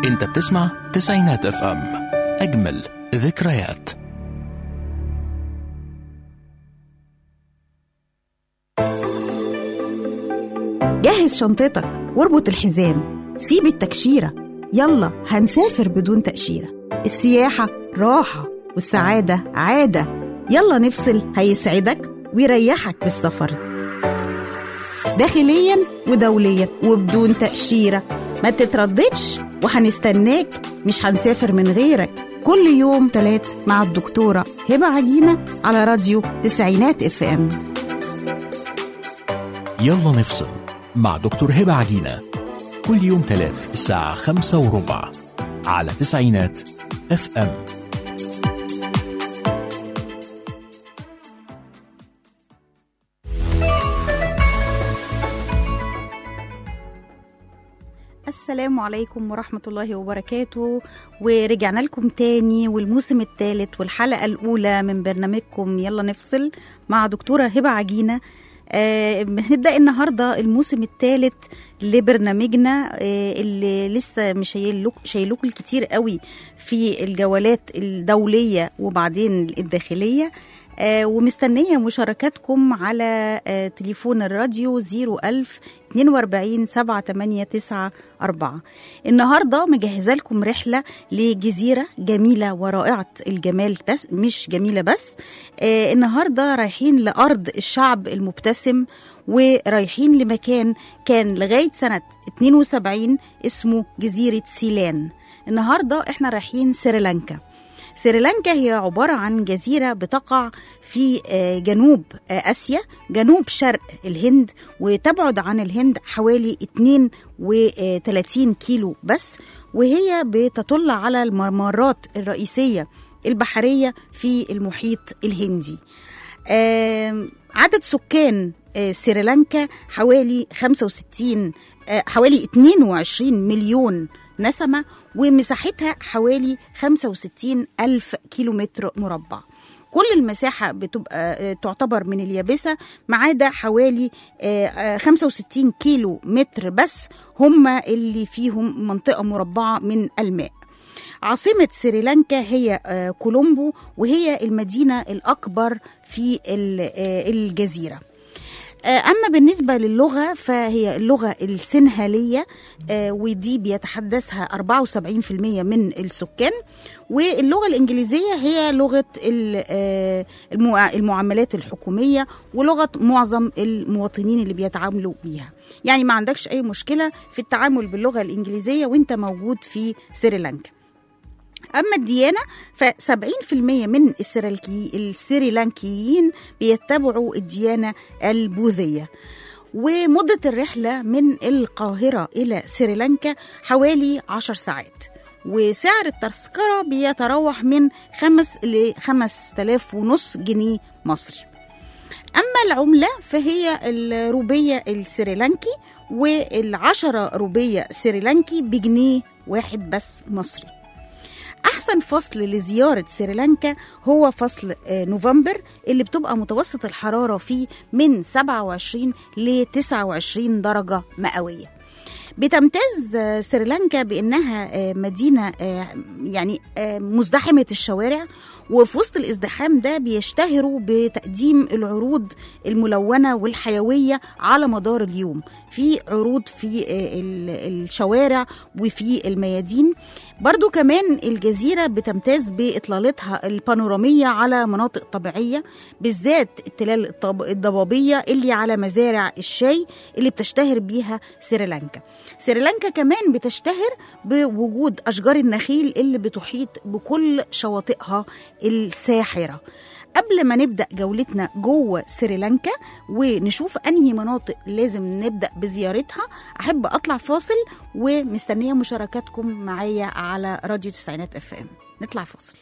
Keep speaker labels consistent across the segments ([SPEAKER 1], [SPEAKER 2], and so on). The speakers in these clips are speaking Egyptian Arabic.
[SPEAKER 1] انت بتسمع تسعينات اف ام اجمل ذكريات
[SPEAKER 2] جهز شنطتك واربط الحزام سيب التكشيرة يلا هنسافر بدون تأشيرة السياحة راحة والسعادة عادة يلا نفصل هيسعدك ويريحك بالسفر داخليا ودوليا وبدون تأشيرة ما تترددش وهنستناك مش هنسافر من غيرك كل يوم تلات مع الدكتورة هبة عجينة على راديو تسعينات اف ام
[SPEAKER 1] يلا نفصل مع دكتور هبة عجينة كل يوم تلات الساعة خمسة وربع على تسعينات اف ام
[SPEAKER 2] السلام عليكم ورحمة الله وبركاته ورجعنا لكم تاني والموسم الثالث والحلقة الأولى من برنامجكم يلا نفصل مع دكتورة هبة عجينة آه هنبدأ النهاردة الموسم الثالث لبرنامجنا آه اللي لسه مش شايلوكوا الكتير قوي في الجولات الدولية وبعدين الداخلية آه ومستنية مشاركاتكم على آه تليفون الراديو 01000 42 789 4 النهارده مجهزه لكم رحله لجزيره جميله ورائعه الجمال بس مش جميله بس آه النهارده رايحين لارض الشعب المبتسم ورايحين لمكان كان لغايه سنه 72 اسمه جزيره سيلان النهارده احنا رايحين سريلانكا سريلانكا هي عبارة عن جزيرة بتقع في جنوب آسيا جنوب شرق الهند وتبعد عن الهند حوالي 32 كيلو بس وهي بتطل على الممرات الرئيسية البحرية في المحيط الهندي عدد سكان سريلانكا حوالي 65 حوالي 22 مليون نسمة ومساحتها حوالي 65 ألف كيلومتر مربع كل المساحة بتبقى تعتبر من اليابسة ما عدا حوالي 65 كيلو متر بس هم اللي فيهم منطقة مربعة من الماء عاصمة سريلانكا هي كولومبو وهي المدينة الأكبر في الجزيرة أما بالنسبة للغة فهي اللغة السنهالية ودي بيتحدثها 74% من السكان واللغة الإنجليزية هي لغة المعاملات الحكومية ولغة معظم المواطنين اللي بيتعاملوا بيها يعني ما عندكش أي مشكلة في التعامل باللغة الإنجليزية وانت موجود في سريلانكا أما الديانة ف70% من السريلكي السريلانكيين بيتبعوا الديانة البوذية ومدة الرحلة من القاهرة إلى سريلانكا حوالي 10 ساعات وسعر التذكرة بيتراوح من 5 ل 5000 ونص جنيه مصري أما العملة فهي الروبية السريلانكي والعشرة روبية سريلانكي بجنيه واحد بس مصري أحسن فصل لزيارة سريلانكا هو فصل نوفمبر اللي بتبقى متوسط الحرارة فيه من 27 ل 29 درجة مئوية بتمتاز سريلانكا بانها مدينه يعني مزدحمه الشوارع وفي وسط الازدحام ده بيشتهروا بتقديم العروض الملونه والحيويه على مدار اليوم في عروض في الشوارع وفي الميادين برضو كمان الجزيرة بتمتاز بإطلالتها البانورامية على مناطق طبيعية بالذات التلال الضبابية اللي على مزارع الشاي اللي بتشتهر بيها سريلانكا سريلانكا كمان بتشتهر بوجود أشجار النخيل اللي بتحيط بكل شواطئها الساحرة قبل ما نبدا جولتنا جوه سريلانكا ونشوف انهي مناطق لازم نبدا بزيارتها احب اطلع فاصل ومستنيه مشاركاتكم معايا على راديو تسعينات اف ام نطلع فاصل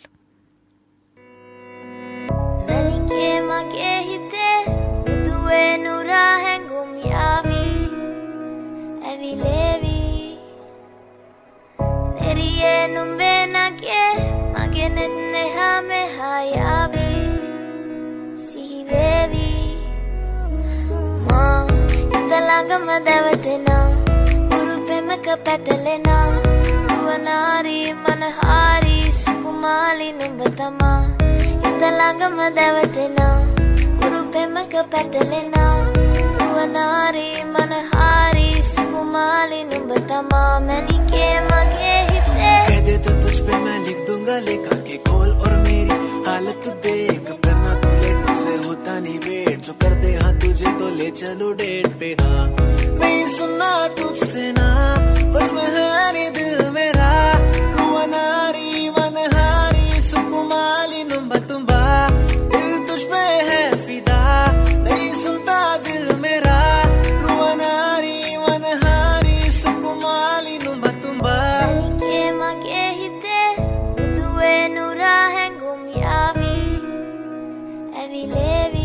[SPEAKER 3] ළඟම දැවටෙනා උරු පෙමක පැටලෙනා රුවනාරී මනහාරී සුකුමාලි නුඹ තමා හිත ළඟම දැවටෙනා උරු පෙමක පැටලෙනා රුවනාරී මනහාරී සුකුමාලි නුඹ තමා මැනිකේ මගේ හිතේ
[SPEAKER 4] कह दे तो तुझ पे मैं लिख दूंगा लेखा के गोल और मेरी हालत देख फिर ना तू लेट मुझसे होता नहीं वेट जो कर दे हाँ तुझे तो ले चलो डेट पे हाँ नहीं सुनना तुझसे ना बस में है नहीं दिल मेरा रुवनारी वनहारी सुकुमाली नुम्बा तुम्बा दिल तुझ पे है फिदा नहीं सुनता दिल मेरा रुवनारी वनहारी सुकुमाली नुम्बा तुम्बा
[SPEAKER 3] මැනිකේ මගේ හිතේ උදුවේ නුරා හැඟුම් යාවී ඇවිලේවී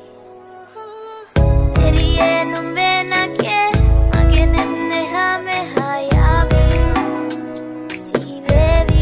[SPEAKER 3] එරියේ නුම්බේ නගේ මගේ නෙන්නෙහා මෙහා යාවී සිහිවේවී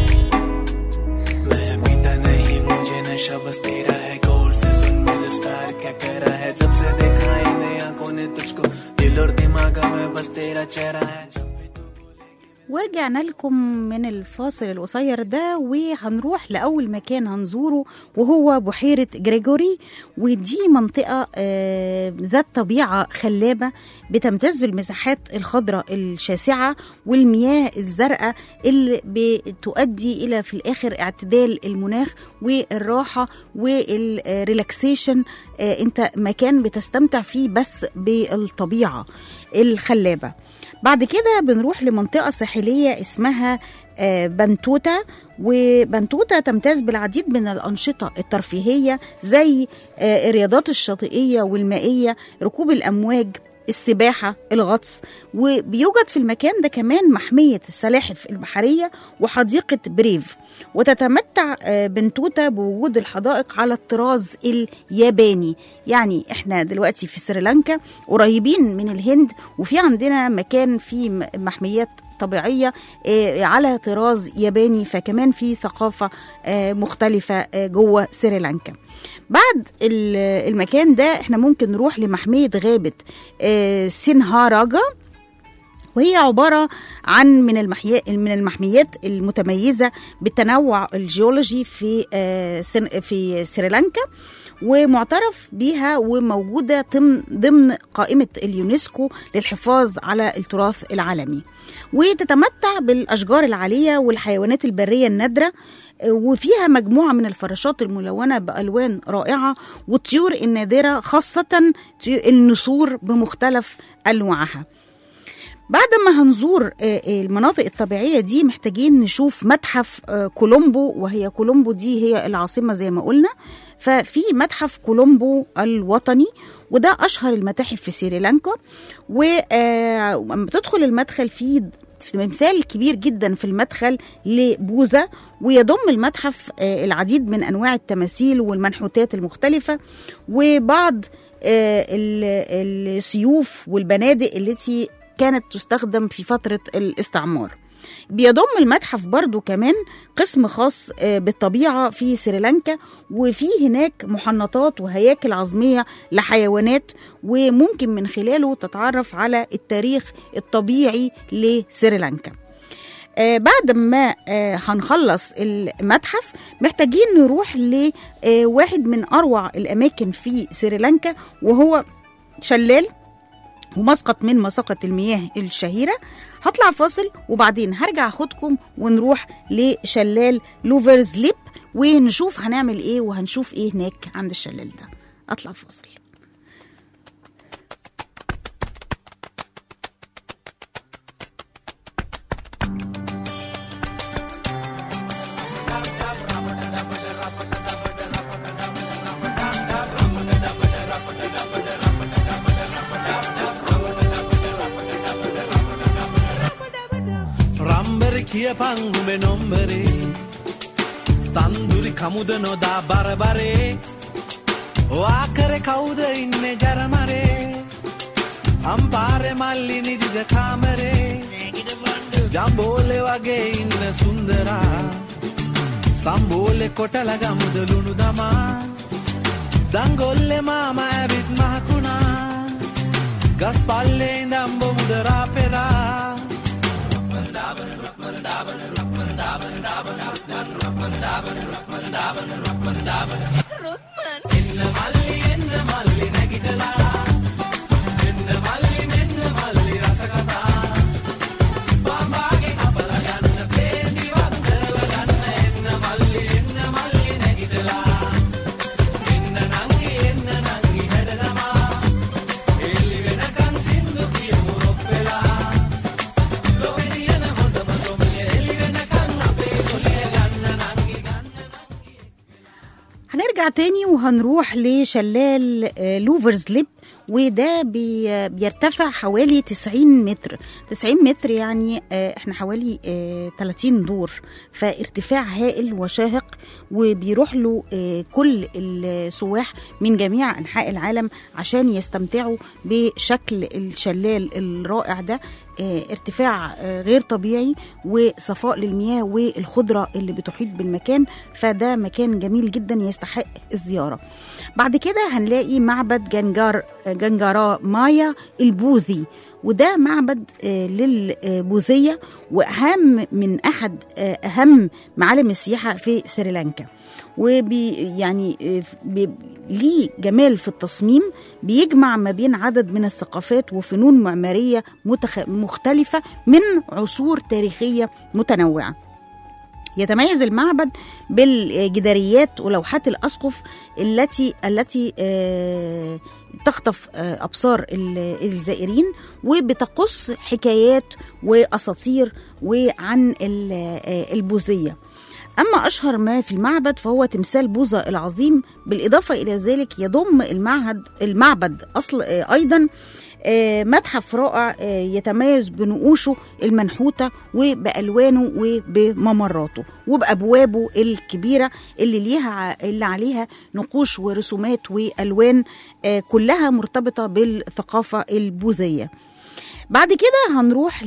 [SPEAKER 4] मैं पीता नहीं मुझे नशा बस तेरा है गौर से सुन मेरे स्टार क्या कह रहा है जब से देखा इन आंखों ने तुझको दिल और दिमाग में बस तेरा चेहरा है जब भी तू
[SPEAKER 2] ورجعنا لكم من الفاصل القصير ده وهنروح لأول مكان هنزوره وهو بحيرة جريجوري ودي منطقة آه، ذات طبيعة خلابة بتمتاز بالمساحات الخضراء الشاسعة والمياه الزرقاء اللي بتؤدي إلى في الآخر اعتدال المناخ والراحة والريلاكسيشن آه، انت مكان بتستمتع فيه بس بالطبيعة الخلابة بعد كده بنروح لمنطقة ساحلية اسمها آه، بنتوتا وبنتوتا تمتاز بالعديد من الأنشطة الترفيهية زي آه، الرياضات الشاطئية والمائية ركوب الأمواج السباحة الغطس وبيوجد في المكان ده كمان محمية السلاحف البحرية وحديقة بريف وتتمتع آه، بنتوتا بوجود الحدائق على الطراز الياباني يعني احنا دلوقتي في سريلانكا قريبين من الهند وفي عندنا مكان فيه م- محميات طبيعية آه، على طراز ياباني فكمان في ثقافة آه، مختلفة آه، جوه سريلانكا بعد ال- المكان ده احنا ممكن نروح لمحمية غابة آه، سينهاراجا وهي عبارة عن من المحيا من المحميات المتميزة بالتنوع الجيولوجي في آه، سن- في سريلانكا ومعترف بيها وموجودة ضمن ضمن قائمة اليونسكو للحفاظ على التراث العالمي وتتمتع بالأشجار العالية والحيوانات البرية النادرة آه، وفيها مجموعة من الفراشات الملونة بألوان رائعة والطيور النادرة خاصة طيو- النسور بمختلف أنواعها بعد ما هنزور آه، آه، المناطق الطبيعية دي محتاجين نشوف متحف آه، كولومبو وهي كولومبو دي هي العاصمة زي ما قلنا ففي متحف كولومبو الوطني وده أشهر المتاحف في سريلانكا ولما تدخل المدخل فيه تمثال كبير جدا في المدخل لبوذا ويضم المتحف آه، العديد من انواع التماثيل والمنحوتات المختلفه وبعض آه، ال- السيوف والبنادق التي كانت تستخدم في فتره الاستعمار بيضم المتحف برضو كمان قسم خاص آه، بالطبيعة في سريلانكا وفي هناك محنطات وهياكل عظمية لحيوانات وممكن من خلاله تتعرف على التاريخ الطبيعي لسريلانكا آه بعد ما آه هنخلص المتحف محتاجين نروح لواحد من أروع الأماكن في سريلانكا وهو شلال ومسقط من مساقط المياه الشهيرة هطلع فاصل وبعدين هرجع أخدكم ونروح لشلال لوفرز ليب ونشوف هنعمل ايه وهنشوف ايه هناك عند الشلال ده اطلع فاصل
[SPEAKER 5] රම්බර කියපං උඹේ නොම්බරේ තන්දුරි කමුද නොදා බරබරේ වාකර කවුද ඉන්න ගරමරේ අම්පාරෙ මල්ලි නිදිද කාමරේ ජම්බෝලෙ වගේ ඉන්න සුන්දරා සම්බෝලෙ කොටල ගමුද ලුණු දමා දංගොල්ලෙ මාම ඇවිත් මහකුණා ගස් පල්ලේ ඉඳම් බොමුද රාපෙරා
[SPEAKER 2] هنرجع تاني وهنروح لشلال آه، لوفرز ليب وده بي بيرتفع حوالي 90 متر 90 متر يعني آه، احنا حوالي آه، 30 دور فارتفاع هائل وشاهق وبيروح له آه، كل السواح من جميع انحاء العالم عشان يستمتعوا بشكل الشلال الرائع ده آه، ارتفاع آه، غير طبيعي وصفاء للمياه والخضرة اللي بتحيط بالمكان فده مكان جميل جدا يستحق الزيارة بعد كده هنلاقي معبد جنجار جنجارا مايا البوذي وده معبد آه، للبوذية وأهم من أحد آه، أهم معالم السياحة في سريلانكا وبي يعني آه، بي- ليه جمال في التصميم بيجمع ما بين عدد من الثقافات وفنون معمارية متخ... مختلفة من عصور تاريخية متنوعة يتميز المعبد بالجداريات ولوحات الاسقف التي التي آه، تخطف آه، ابصار ال- الزائرين وبتقص حكايات واساطير وعن ال- آه، البوذيه أما أشهر ما في المعبد فهو تمثال بوذا العظيم بالإضافة إلى ذلك يضم المعهد المعبد أصل آه، أيضا آه، متحف رائع آه، يتميز بنقوشه المنحوتة وبألوانه وبممراته وبأبوابه الكبيرة اللي ليها ع- اللي عليها نقوش ورسومات وألوان آه، كلها مرتبطة بالثقافة البوذية بعد كده هنروح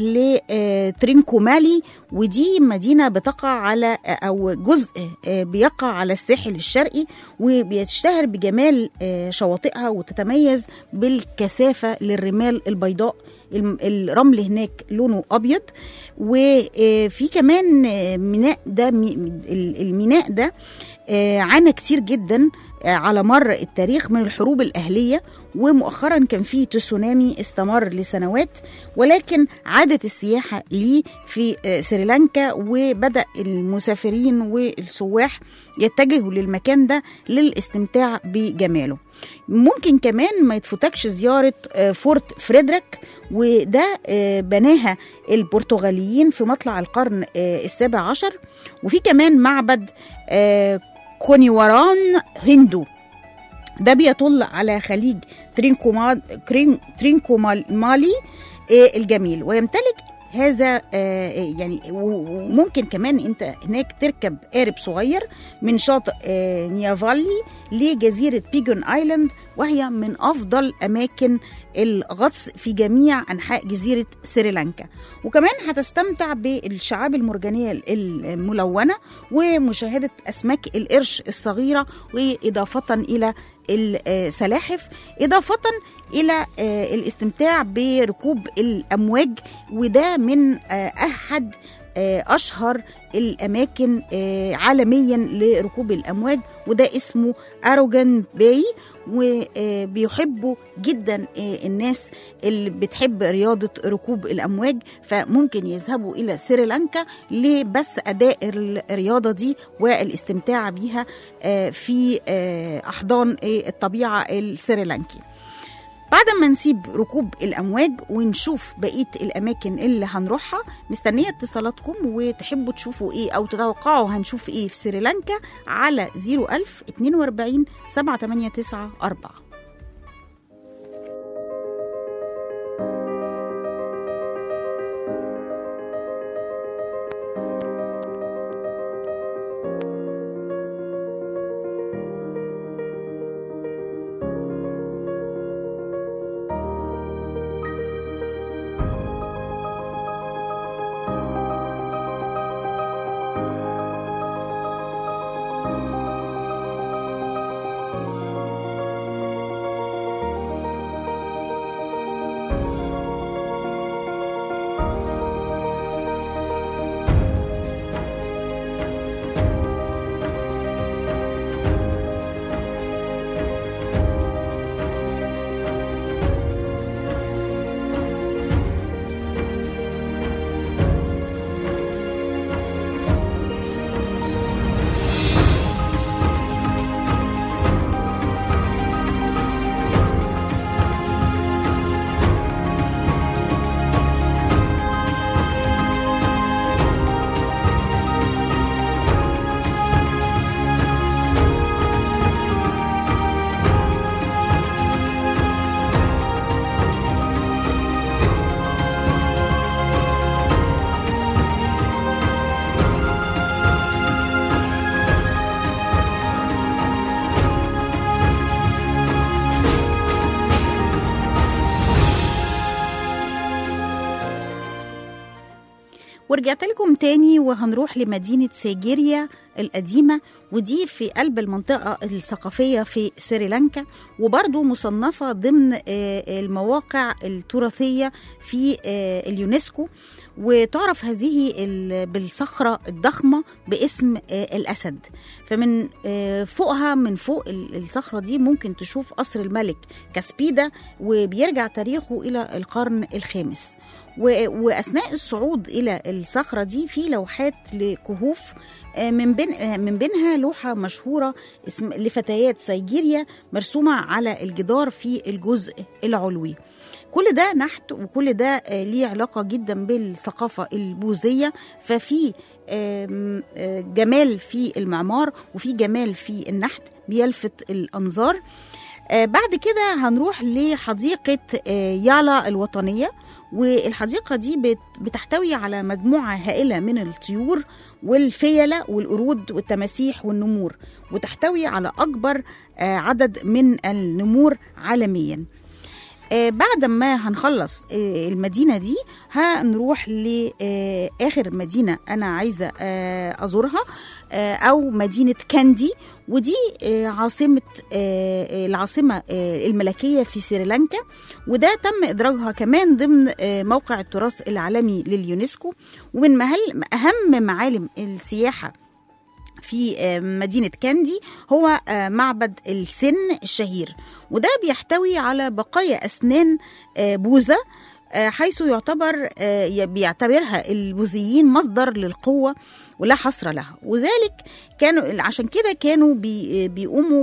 [SPEAKER 2] لترينكومالي ودي مدينة بتقع على أو جزء آه، بيقع على الساحل الشرقي وبيشتهر بجمال آه، شواطئها وتتميز بالكثافة للرمال البيضاء الم- الرمل هناك لونه أبيض وفي كمان آه، ميناء ده مي- ال- الميناء ده آه، عانى كتير جدا آه، على مر التاريخ من الحروب الأهلية ومؤخرا كان في تسونامي استمر لسنوات ولكن عادت السياحة ليه في آه، سريلانكا وبدأ المسافرين والسواح يتجهوا للمكان ده للاستمتاع بجماله ممكن كمان ما يتفوتكش زيارة آه، فورت فريدريك وده آه، بناها البرتغاليين في مطلع القرن آه، السابع عشر وفي كمان معبد آه، كونيوران هندو ده بيطل على خليج ترينكوما كرين- ترينكومالي آه، الجميل ويمتلك هذا آه، يعني و- وممكن كمان انت هناك تركب قارب صغير من شاطئ آه، نيافالي لجزيرة بيجون ايلاند وهي من افضل اماكن الغطس في جميع انحاء جزيرة سريلانكا وكمان هتستمتع بالشعاب المرجانية الملونة ومشاهدة اسماك القرش الصغيرة واضافة الى السلاحف إضافة إلى آه، الاستمتاع بركوب الأمواج وده من آه، أحد آه، أشهر الأماكن آه، عالميا لركوب الأمواج وده اسمه أروجان باي وبيحبوا جدا آه، الناس اللي بتحب رياضة ركوب الأمواج فممكن يذهبوا إلى سريلانكا لبس أداء الرياضة دي والاستمتاع بيها آه، في آه، أحضان آه، الطبيعة السريلانكي بعد ما نسيب ركوب الأمواج ونشوف بقية الأماكن اللي هنروحها مستنية اتصالاتكم وتحبوا تشوفوا إيه أو تتوقعوا هنشوف إيه في سريلانكا على 01000 42 789 4
[SPEAKER 3] Thank
[SPEAKER 2] ورجعت لكم تاني وهنروح لمدينة سيجيريا القديمة ودي في قلب المنطقة الثقافية في سريلانكا وبرضو مصنفة ضمن آه، المواقع التراثية في آه، اليونسكو وتعرف هذه ال- بالصخرة الضخمة باسم آه، الأسد فمن آه، فوقها من فوق ال- الصخرة دي ممكن تشوف قصر الملك كاسبيدا وبيرجع تاريخه إلى القرن الخامس و- واثناء الصعود الى الصخره دي في لوحات لكهوف آه، من بين آه، من بينها لوحه مشهوره اسم لفتيات سيجيريا مرسومه على الجدار في الجزء العلوي كل ده نحت وكل ده آه، ليه علاقه جدا بالثقافه البوذيه ففي آم، آه، جمال في المعمار وفي جمال في النحت بيلفت الانظار آه، بعد كده هنروح لحديقة آه، يالا الوطنية والحديقة دي بت- بتحتوي على مجموعة هائلة من الطيور والفيلة والقرود والتماسيح والنمور وتحتوي على أكبر آه، عدد من النمور عالميا آه، بعد ما هنخلص آه، المدينة دي هنروح لآخر مدينة أنا عايزة آه، أزورها آه، أو مدينة كاندي ودي آه، عاصمة آه، العاصمة آه، الملكية في سريلانكا وده تم إدراجها كمان ضمن آه، موقع التراث العالمي لليونسكو ومن مهل أهم معالم السياحة في آه، مدينة كاندي هو آه، معبد السن الشهير وده بيحتوي على بقايا أسنان آه، بوذا آه، حيث يعتبر آه، ي- بيعتبرها البوذيين مصدر للقوة ولا حصر لها وذلك كانوا عشان كده كانوا بي بيقوموا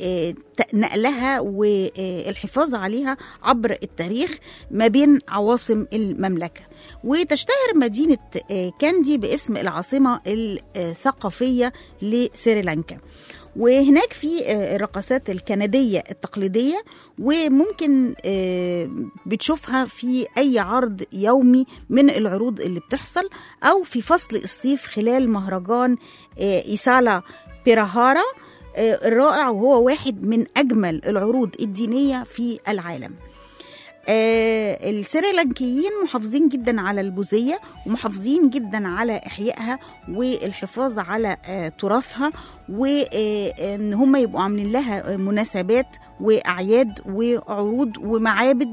[SPEAKER 2] بنقلها والحفاظ عليها عبر التاريخ ما بين عواصم المملكة وتشتهر مدينة آه، كاندي باسم العاصمة الثقافية لسريلانكا وهناك في آه، الرقصات الكندية التقليدية وممكن آه، بتشوفها في أي عرض يومي من العروض اللي بتحصل أو في فصل الصيف خلال مهرجان آه، إيسالا بيراهارا آه، الرائع وهو واحد من أجمل العروض الدينية في العالم آه السريلانكيين محافظين جدا على البوذية ومحافظين جدا على إحيائها والحفاظ على آه تراثها وإن هم يبقوا عاملين لها آه، مناسبات وأعياد وعروض ومعابد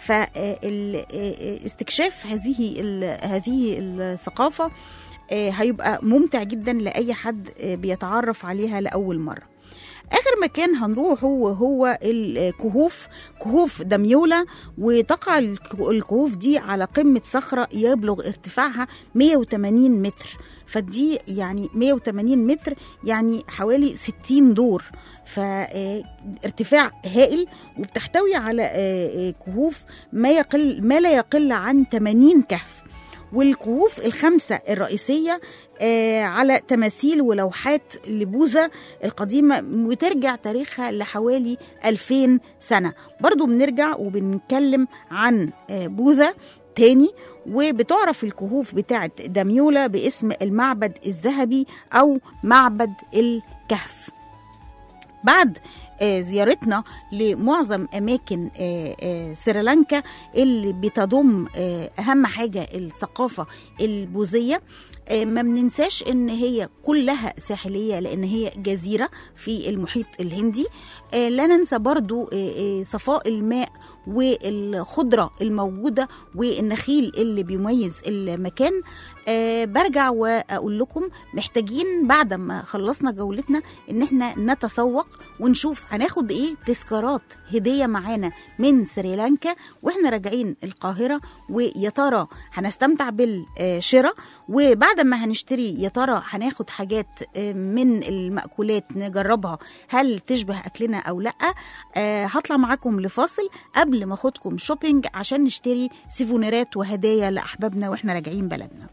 [SPEAKER 2] فاستكشاف هذه ال- هذه الثقافة آه، هيبقى ممتع جدا لأي حد آه، بيتعرف عليها لأول مرة اخر مكان هنروحه وهو الكهوف كهوف دميولا وتقع الك- الكهوف دي على قمه صخره يبلغ ارتفاعها 180 متر فدي يعني 180 متر يعني حوالي 60 دور فارتفاع هائل وبتحتوي على آه، آه، كهوف ما يقل ما لا يقل عن 80 كهف والكهوف الخمسة الرئيسية آه، على تماثيل ولوحات لبوذا القديمة وترجع تاريخها لحوالي 2000 سنة برضو بنرجع وبنتكلم عن آه، بوذا تاني وبتعرف الكهوف بتاعت داميولا باسم المعبد الذهبي أو معبد الكهف بعد آه، زيارتنا لمعظم اماكن آه، آه، سريلانكا اللي بتضم آه، اهم حاجه الثقافه البوذيه آه، ما بننساش ان هي كلها ساحليه لان هي جزيره في المحيط الهندي آه، لا ننسى برضو آه، آه، صفاء الماء والخضره الموجوده والنخيل اللي بيميز المكان آه، برجع واقول لكم محتاجين بعد ما خلصنا جولتنا ان احنا نتسوق ونشوف هناخد ايه تذكارات هديه معانا من سريلانكا واحنا راجعين القاهره ويا ترى هنستمتع بالشراء وبعد ما هنشتري يا ترى هناخد حاجات آه، من المأكولات نجربها هل تشبه اكلنا او لا آه، هطلع معاكم لفاصل قبل ما اخدكم شوبينج عشان نشتري سيفونيرات وهدايا لاحبابنا واحنا راجعين බැලන්න.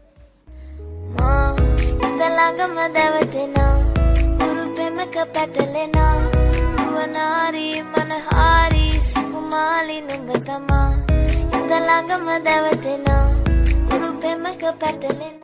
[SPEAKER 3] මා ඉඳළඟම දැවටෙනා හුරු පෙමක පැටලෙනා නුවනාරී මනහාරී සුකුමාලි නුඹ තමා ඉඳළඟම දැවටෙනා හුරු පෙමක පැටලෙනා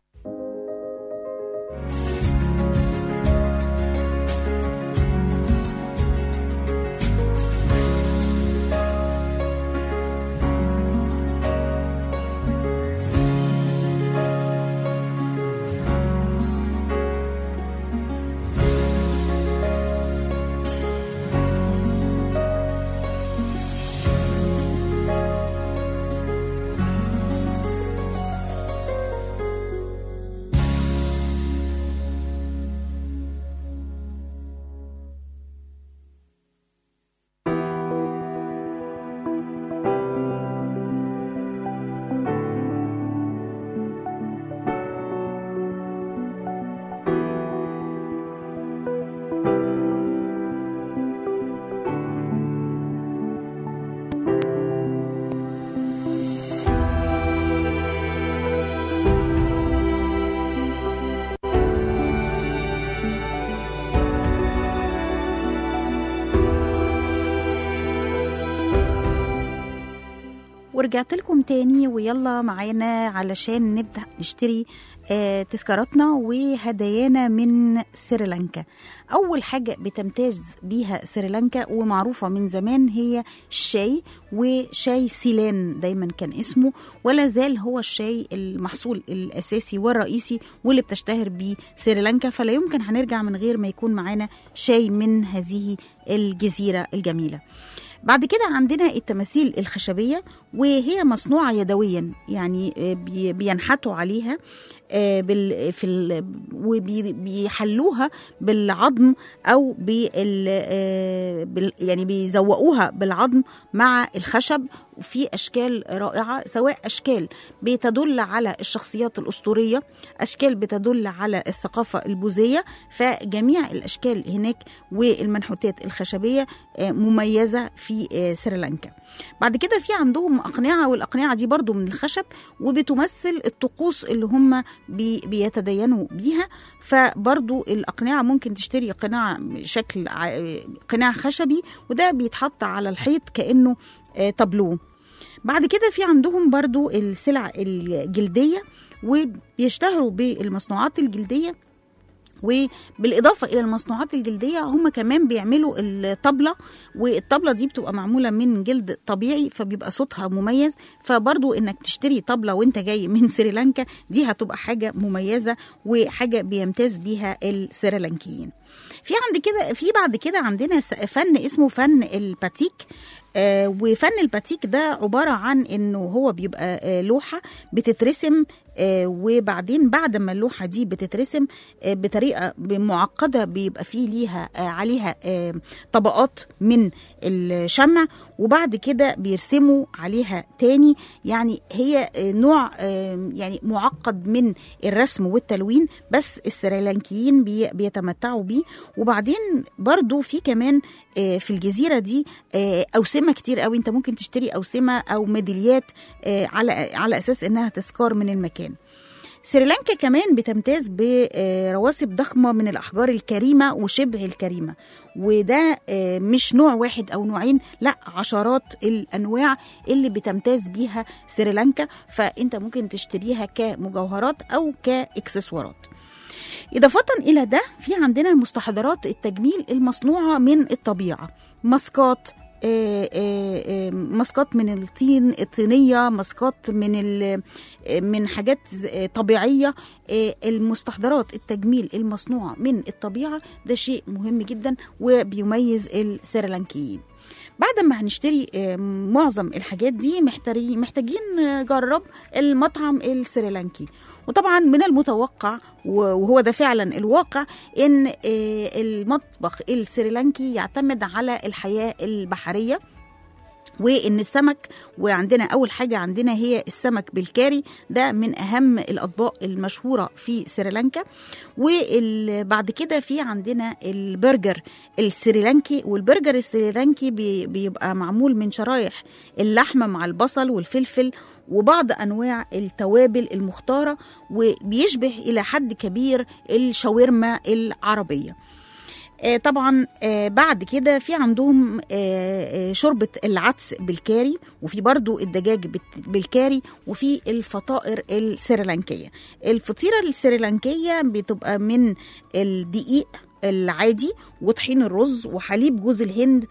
[SPEAKER 2] ورجعت لكم تاني ويلا معانا علشان نبدأ نشتري آه، تذكاراتنا وهدايانا من سريلانكا أول حاجة بتمتاز بيها سريلانكا ومعروفة من زمان هي الشاي وشاي سيلان دايما كان اسمه ولا زال هو الشاي المحصول الأساسي والرئيسي واللي بتشتهر بيه سريلانكا فلا يمكن هنرجع من غير ما يكون معانا شاي من هذه الجزيرة الجميلة بعد كده عندنا التماثيل الخشبية وهي مصنوعة يدويا يعني آه، بي- بينحتوا عليها آه، بال في ال وبيحلوها بالعظم او بال آه، بال يعني بيزوقوها بالعظم مع الخشب في اشكال رائعه سواء اشكال بتدل على الشخصيات الاسطوريه اشكال بتدل على الثقافه البوذيه فجميع الاشكال هناك والمنحوتات الخشبيه آه، مميزه في آه، سريلانكا بعد كده في عندهم اقنعه والاقنعه دي برضو من الخشب وبتمثل الطقوس اللي هم بي بيتدينوا بيها فبرضو الاقنعه ممكن تشتري قناع شكل ع- قناع خشبي وده بيتحط على الحيط كانه آه، تابلو بعد كده في عندهم برضو السلع الجلديه وبيشتهروا بالمصنوعات الجلديه وبالاضافه الى المصنوعات الجلديه هم كمان بيعملوا الطبله والطبله دي بتبقى معموله من جلد طبيعي فبيبقى صوتها مميز فبرضو انك تشتري طبله وانت جاي من سريلانكا دي هتبقى حاجه مميزه وحاجه بيمتاز بيها السريلانكيين في عند كده في بعد كده عندنا س- فن اسمه فن الباتيك آه وفن الباتيك ده عباره عن انه هو بيبقى آه لوحه بتترسم آه وبعدين بعد ما اللوحه دي بتترسم آه بطريقه معقده بيبقى فيه ليها آه عليها آه طبقات من الشمع وبعد كده بيرسموا عليها تاني يعني هي آه نوع آه يعني معقد من الرسم والتلوين بس السريلانكيين بي بيتمتعوا بيه وبعدين برضو في كمان آه في الجزيره دي آه اوسمه كتير قوي انت ممكن تشتري اوسمه او ميداليات آه على على اساس انها تذكار من المكان سريلانكا كمان بتمتاز برواسب ضخمة من الأحجار الكريمة وشبه الكريمة وده آه، مش نوع واحد أو نوعين لا عشرات الأنواع اللي بتمتاز بيها سريلانكا فأنت ممكن تشتريها كمجوهرات أو كإكسسوارات إضافة إلى ده في عندنا مستحضرات التجميل المصنوعة من الطبيعة ماسكات آه، آه، آه، ماسكات من الطين الطينيه ماسكات من ال- آه، من حاجات ز- آه، طبيعيه آه، المستحضرات التجميل المصنوعه من الطبيعه ده شيء مهم جدا وبيميز السريلانكيين بعد ما هنشتري آه، معظم الحاجات دي محتاجين محتاجين نجرب المطعم السريلانكي وطبعا من المتوقع وهو ده فعلا الواقع ان آه، المطبخ السريلانكي يعتمد على الحياه البحريه وان السمك وعندنا اول حاجه عندنا هي السمك بالكاري ده من اهم الاطباق المشهوره في سريلانكا وبعد كده في عندنا البرجر السريلانكي والبرجر السريلانكي بي- بيبقى معمول من شرايح اللحمه مع البصل والفلفل وبعض انواع التوابل المختاره وبيشبه الى حد كبير الشاورما العربيه آه، طبعا آه، بعد كده في عندهم آه، آه، شوربة العدس بالكاري وفي برضو الدجاج بت- بالكاري وفي الفطائر السريلانكية الفطيرة السريلانكية بتبقى من الدقيق العادي وطحين الرز وحليب جوز الهند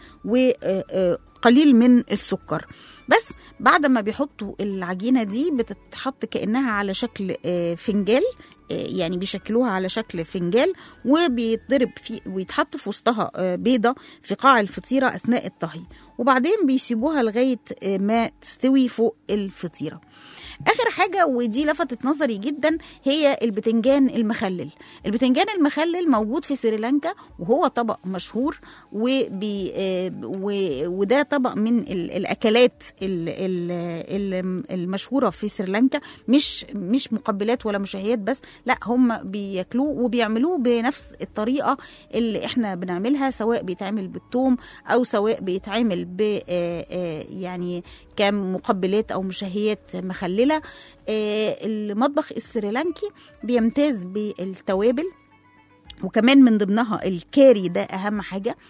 [SPEAKER 2] وقليل من السكر بس بعد ما بيحطوا العجينة دي بتتحط كأنها على شكل آه، فنجال آه، يعني بيشكلوها على شكل فنجال وبيتضرب في ويتحط في وسطها آه، بيضة في قاع الفطيرة أثناء الطهي وبعدين بيسيبوها لغاية آه، ما تستوي فوق الفطيرة اخر حاجه ودي لفتت نظري جدا هي البتنجان المخلل البتنجان المخلل موجود في سريلانكا وهو طبق مشهور وبي آه، و- وده طبق من ال- الاكلات ال- ال- ال- المشهوره في سريلانكا مش مش مقبلات ولا مشهيات بس لا هم بياكلوه وبيعملوه بنفس الطريقه اللي احنا بنعملها سواء بيتعمل بالثوم او سواء بيتعمل ب آه، آه، يعني كمقبلات او مشهيات مخلله آه، المطبخ السريلانكي بيمتاز بالتوابل وكمان من ضمنها الكاري ده اهم حاجه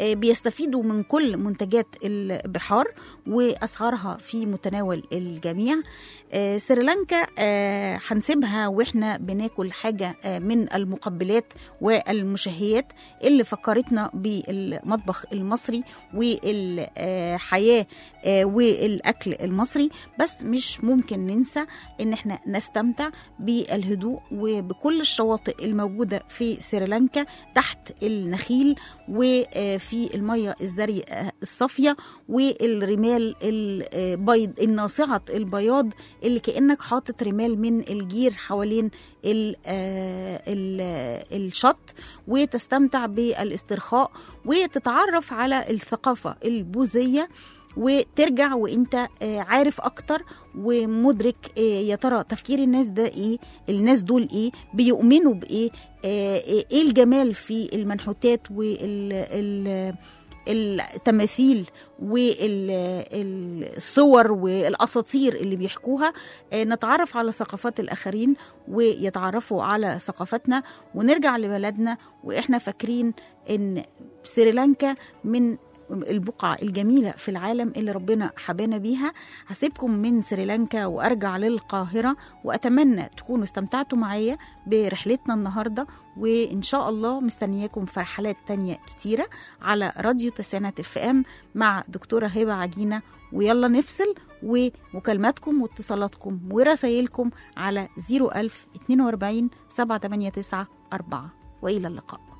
[SPEAKER 2] آه، بيستفيدوا من كل منتجات البحار واسعارها في متناول الجميع آه، سريلانكا آه، هنسيبها واحنا بناكل حاجه آه، من المقبلات والمشهيات اللي فكرتنا بالمطبخ المصري والحياه آه، والاكل المصري بس مش ممكن ننسى ان احنا نستمتع بالهدوء وبكل الشواطئ الموجوده في سريلانكا تحت النخيل وفي الميه الزرقاء الصافيه والرمال البيض الناصعه البياض اللي كانك حاطط رمال من الجير حوالين ال- آه، ال- الشط وتستمتع بالاسترخاء وتتعرف على الثقافه البوذيه وترجع وانت آه، عارف اكتر ومدرك آه، يا ترى تفكير الناس ده ايه الناس دول ايه بيؤمنوا بايه آه، ايه الجمال في المنحوتات وال ال- التماثيل والصور والاساطير اللي بيحكوها آه، نتعرف على ثقافات الاخرين ويتعرفوا على ثقافتنا ونرجع لبلدنا واحنا فاكرين ان سريلانكا من البقعة الجميلة في العالم اللي ربنا حبانا بيها هسيبكم من سريلانكا وأرجع للقاهرة وأتمنى تكونوا استمتعتوا معايا برحلتنا النهاردة وإن شاء الله مستنياكم في رحلات تانية كتيرة على راديو تسعينات اف ام مع دكتورة هبة عجينة ويلا نفصل ومكالماتكم واتصالاتكم ورسايلكم على 01000 42 789 4 وإلى اللقاء